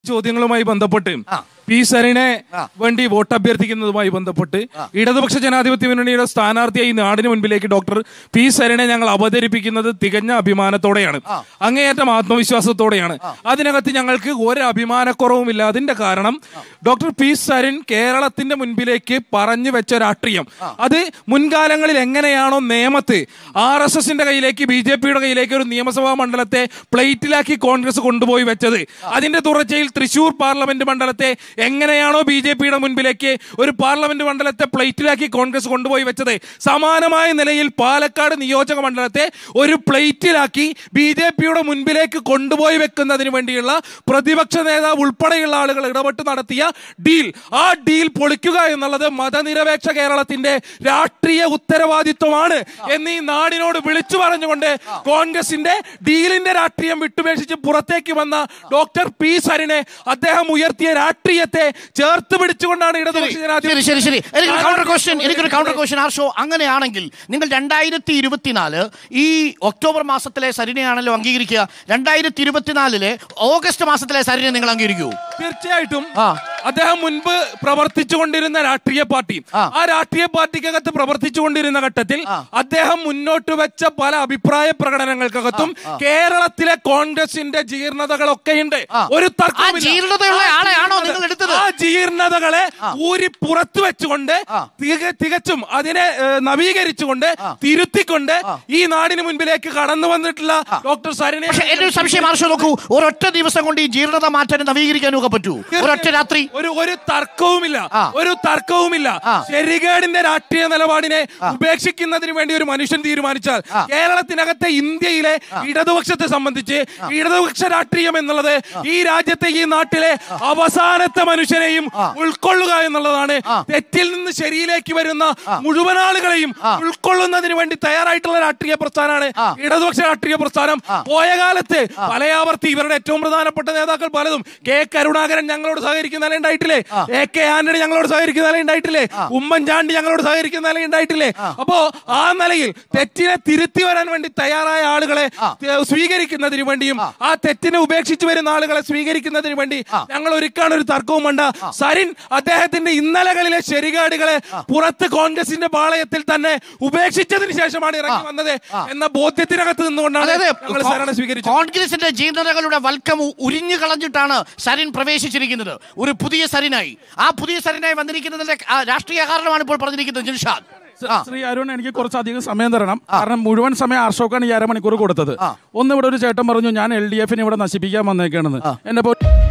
ചോദ്യങ്ങളുമായി ബന്ധപ്പെട്ട് ആ. പി സരിനെ ആ. വേണ്ടി വോട്ട് അഭ്യർത്ഥിക്കുന്നതുമായി ബന്ധപ്പെട്ട് ഇടതുപക്ഷ ജനാധിപത്യ മുന്നണിയുടെ സ്ഥാനാർത്ഥിയായി നാടിന് മുൻപിലേക്ക് ഡോക്ടർ പി സരിനെ ഞങ്ങൾ അവതരിപ്പിക്കുന്നത് തികഞ്ഞ അഭിമാനത്തോടെയാണ് അങ്ങേയറ്റം ആത്മവിശ്വാസത്തോടെയാണ് അതിനകത്ത് ഞങ്ങൾക്ക് ഒരു അഭിമാനക്കുറവുമില്ല അതിന്റെ കാരണം ഡോക്ടർ പി സരിൻ കേരളത്തിന്റെ മുൻപിലേക്ക് പറഞ്ഞു വെച്ച രാഷ്ട്രീയം അത് മുൻകാലങ്ങളിൽ എങ്ങനെയാണോ നിയമത്ത് ആർ എസ് എസിന്റെ കയ്യിലേക്ക് ബി ജെ പിയുടെ കയ്യിലേക്ക് ഒരു നിയമസഭാ മണ്ഡലത്തെ പ്ലേറ്റിലാക്കി കോൺഗ്രസ് കൊണ്ടുപോയി വെച്ചത് അതിന്റെ തുടർച്ചയിൽ തൃശൂർ പാർലമെന്റ് മണ്ഡലത്തെ എങ്ങനെയാണോ ബി ജെ പിയുടെ മുൻപിലേക്ക് ഒരു പാർലമെന്റ് മണ്ഡലത്തെ പ്ലേറ്റിലാക്കി കോൺഗ്രസ് കൊണ്ടുപോയി വെച്ചത് സമാനമായ നിലയിൽ പാലക്കാട് നിയോജക മണ്ഡലത്തെ ഒരു പ്ലേറ്റിലാക്കി ബി ജെ പിയുടെ മുൻപിലേക്ക് കൊണ്ടുപോയി വെക്കുന്നതിന് വേണ്ടിയുള്ള പ്രതിപക്ഷ നേതാവ് ഉൾപ്പെടെയുള്ള ആളുകൾ ഇടപെട്ട് നടത്തിയ ഡീൽ ആ ഡീൽ പൊളിക്കുക എന്നുള്ളത് മതനിരപേക്ഷ കേരളത്തിന്റെ രാഷ്ട്രീയ ഉത്തരവാദിത്വമാണ് എന്ന് ഈ നാടിനോട് വിളിച്ചു പറഞ്ഞുകൊണ്ട് കോൺഗ്രസിന്റെ ഡീലിന്റെ രാഷ്ട്രീയം വിട്ടുപേക്ഷിച്ച് പുറത്തേക്ക് വന്ന ഡോക്ടർ പി സരിനെ അദ്ദേഹം ഉയർത്തിയ രാഷ്ട്രീയത്തെ ചേർത്ത് പിടിച്ചുകൊണ്ടാണ് ഇടതുപക്ഷ ശരി ജനാധിപത്യ ശരി ശരി എനിക്കൊരു കൗണ്ടർ ക്വസ്റ്റ്യൻ എനിക്കൊരു കൗണ്ടർ ക്വസ്റ്റ്യൻ ആർഷോ അങ്ങനെയാണെങ്കിൽ നിങ്ങൾ രണ്ടായിരത്തി ഇരുപത്തിനാല് ഈ ഒക്ടോബർ മാസത്തിലെ സരിനെയാണല്ലോ അംഗീകരിക്കുക രണ്ടായിരത്തി ഇരുപത്തിനാലിലെ ഓഗസ്റ്റ് മാസത്തിലെ സരിനെ നിങ്ങൾ അംഗീകരിക്കൂ തീർച്ചയായിട്ടും ആ. അദ്ദേഹം മുൻപ് പ്രവർത്തിച്ചുകൊണ്ടിരുന്ന രാഷ്ട്രീയ പാർട്ടി ആ. ആ രാഷ്ട്രീയ പാർട്ടിക്കകത്ത് പ്രവർത്തിച്ചുകൊണ്ടിരുന്ന ഘട്ടത്തിൽ അദ്ദേഹം മുന്നോട്ട് വെച്ച പല അഭിപ്രായ പ്രകടനങ്ങൾക്കകത്തും കേരളത്തിലെ കോൺഗ്രസിന്റെ ജീർണതകളൊക്കെയുണ്ട് ആ. ഒരു ആ തർക്കവുമില്ല. ജീർണതയുള്ള ആ ആളെയാണോ ജീർണത- നിങ്ങൾ എടുത്തത് ആ ജീർണതകളെ ഊരി പുറത്തു വെച്ചുകൊണ്ട് ആ. തിക- തികച്ചും അതിനെ ഏ, നവീകരിച്ചുകൊണ്ട് തിരുത്തിക്കൊണ്ട് ഈ നാടിന് മുൻപിലേക്ക് കടന്നു വന്നിട്ടുള്ള ഡോക്ടർ സരിനെ പക്ഷെ എന്റെ ഒരു സംശയം ആർഷോ നോക്കൂ ഒരൊറ്റ ദിവസം കൊണ്ട് ഈ ജീർണത മാറ്റാനും നവീകരിക്കാനും ഒക്കെ പറ്റൂ ഒരൊറ്റ രാത്രി ഒരു ഒരു തർക്കവുമില്ല ആ. ഒരു തർക്കവുമില്ല ആ. ശരികേടിന്റെ രാഷ്ട്രീയ നിലപാടിനെ ഉപേക്ഷിക്കുന്നതിന് വേണ്ടി ഒരു മനുഷ്യൻ തീരുമാനിച്ചാൽ കേരളത്തിനകത്തെ ഇന്ത്യയിലെ ഇടതുപക്ഷത്തെ സംബന്ധിച്ച് ഇടതുപക്ഷ രാഷ്ട്രീയം എന്നുള്ളത് ഈ രാജ്യത്തെ ഈ നാട്ടിലെ അവസാനത്തെ മനുഷ്യനെയും ഉൾക്കൊള്ളുക എന്നുള്ളതാണ് തെറ്റിൽ നിന്ന് ശരിയിലേക്ക് വരുന്ന മുഴുവൻ ആളുകളെയും ഉൾക്കൊള്ളുന്നതിന് വേണ്ടി തയ്യാറായിട്ടുള്ള രാഷ്ട്രീയ പ്രസ്ഥാനമാണ് ഇടതുപക്ഷ രാഷ്ട്രീയ പ്രസ്ഥാനം പോയ കാലത്ത് പലയാവർത്തി ഇവരുടെ ഏറ്റവും പ്രധാനപ്പെട്ട നേതാക്കൾ പലതും കെ കരുണാകരൻ ഞങ്ങളോട് സഹകരിക്കുന്ന നില ഉണ്ടായിട്ടില്ലേ എ കെ ആന്റണി ഞങ്ങളോട് സഹകരിക്കുന്ന നില ഉണ്ടായിട്ടില്ലേ ഉമ്മൻചാണ്ടി ഞങ്ങളോട് സഹകരിക്കുന്ന നില ഉണ്ടായിട്ടില്ലേ അപ്പോ ആ നിലയിൽ തെറ്റിനെ തിരുത്തി വരാൻ വേണ്ടി തയ്യാറായ ആളുകളെ ത- സ്വീകരിക്കുന്നതിന് വേണ്ടിയും ആ തെറ്റിനെ ഉപേക്ഷിച്ച് വരുന്ന ആളുകളെ സ്വീകരിക്കുന്നതിന് വേണ്ടി ഞങ്ങൾ ഒരുക്കാണ് ഒരു തർക്കവും വേണ്ട സരിൻ അദ്ദേഹത്തിന്റെ ഇന്നലകളിലെ ശരികാടുകളെ പുറത്ത് കോൺഗ്രസിന്റെ പാളയത്തിൽ തന്നെ ഉപേക്ഷിച്ചതിന് ശേഷമാണ് ഇറങ്ങി വന്നത് എന്ന ബോധ്യത്തിനകത്ത് നിന്നുകൊണ്ടാണ് അതായത് ഞങ്ങൾ സരനെ സ്വീകരിച്ചത് കോൺഗ്രസിന്റെ ജീർണതകളുടെ വൽക്കം ഉ- ഉരിഞ്ഞു കളഞ്ഞിട്ടാണ് സരിൻ പ്രവേശിച്ചിരിക്കുന്നത് ഒരു പുതിയ സരിനായി ആ പുതിയ സരിനായി വന്നിരിക്കുന്നതിന്റെ ആ, രാഷ്ട്രീയ കാരണമാണ് ഇപ്പോൾ പറഞ്ഞിരിക്കുന്നത് ജിൻഷാദ് ആ. ശ്രീ അരുൺ എനിക്ക് കുറച്ച് അധികം സമയം തരണം കാരണം മുഴുവൻ സമയം അർഷോക്കാണ് ഈ അരമണിക്കൂർ കൊടുത്തത് ഒന്ന് ഇവിടെ ഒരു ചേട്ടൻ പറഞ്ഞു ഞാൻ എൽ ഡി എഫിനെ ഇവിടെ നശിപ്പിക്കാൻ വന്നേക്കാണെന്ന് എന്നെ പോ